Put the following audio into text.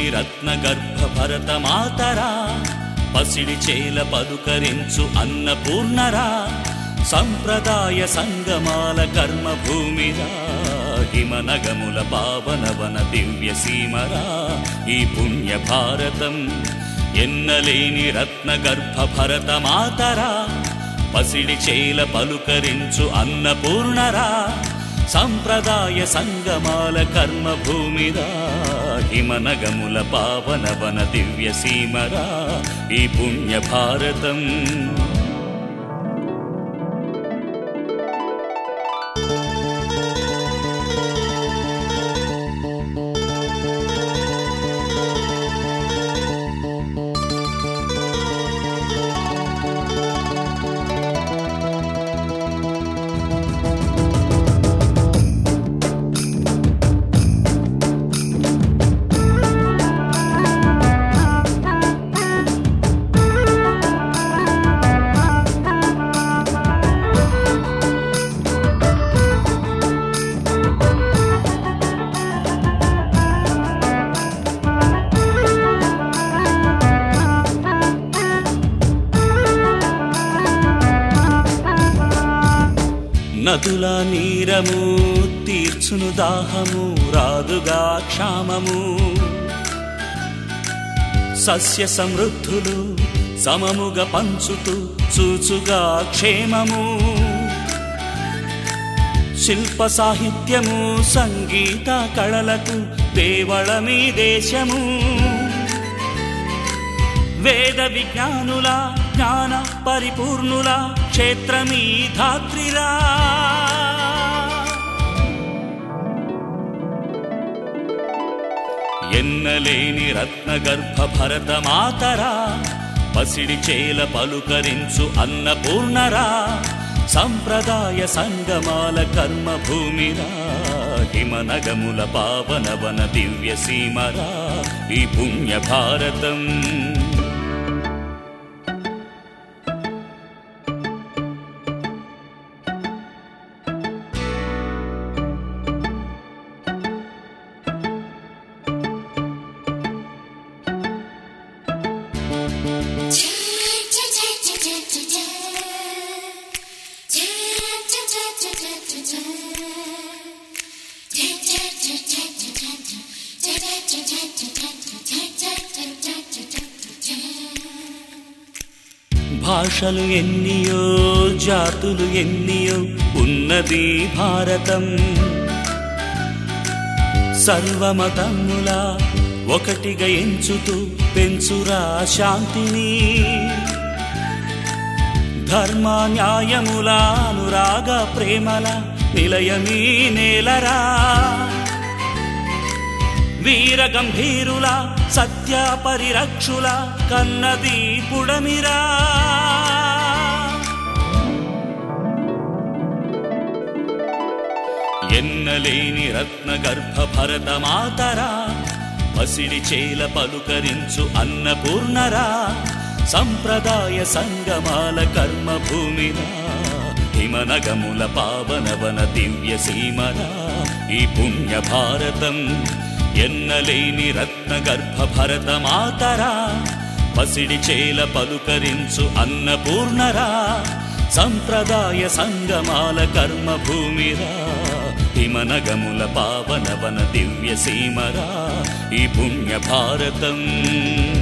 రత్న గర్భ భరత మాతరా పసిడి చేల పలుకరించు అన్నపూర్ణరా సంప్రదాయ సంగమాల కర్మ భూమిరా హిమనగముల పావనవన దివ్య సీమరా ఈ పుణ్య భారతం ఎన్నలేని రత్న గర్భ భరత మాతరా పసిడి చేల పలుకరించు అన్నపూర్ణరా సంప్రదాయ సంగమాల కర్మ భూమిరా హిమనగముల పావనవన దివ్య సీమరా ఈ పుణ్య భారతం నదుల నీరము తీర్చును దాహము రాదుగా క్షామము సస్య సమృద్ధులు సమముగా పంచుతూ చూచుగా క్షేమము శిల్ప సాహిత్యము సంగీత కళలకు దేవళమీ దేశము వేద విజ్ఞానుల జ్ఞాన పరిపూర్ణుల క్షేత్రమీ ధాత్రిరా ఎన్నలేని రత్న గర్భ భరత మాతరా పసిడి చేల పలుకరించు అన్నపూర్ణరా సంప్రదాయ సంగమాల కర్మ భూమిరా హిమనగముల పావనవన దివ్య సీమరా ఈ పుణ్య భారతం భాషలు ఎన్నియో జాతులు ఎన్నియో ఉన్నది భారతం సర్వమతముల ఒకటిగా ఎంచుతూ పెంచురా శాంతిని ధర్మ న్యాయముల అనురాగ ప్రేమల నిలయమీ నేలరా వీర గంభీరుల సత్య పరిరక్షుల కన్నది పుడమిరా ఎన్నలేని రత్న గర్భ భరత మాతరా పసిడి చేల పలుకరించు అన్నపూర్ణరా సంప్రదాయ సంగమాల కర్మ భూమిరా హిమనగముల పావనవన దివ్య సీమరా ఈ పుణ్య భారతం ఎన్నలేని రత్న గర్భ భరత మాతరా పసిడి చేల పలుకరించు అన్నపూర్ణరా సంప్రదాయ సంగమాల కర్మ భూమిరా హిమనగముల పావనవన దివ్య సీమరా ఈ పుణ్య భారతం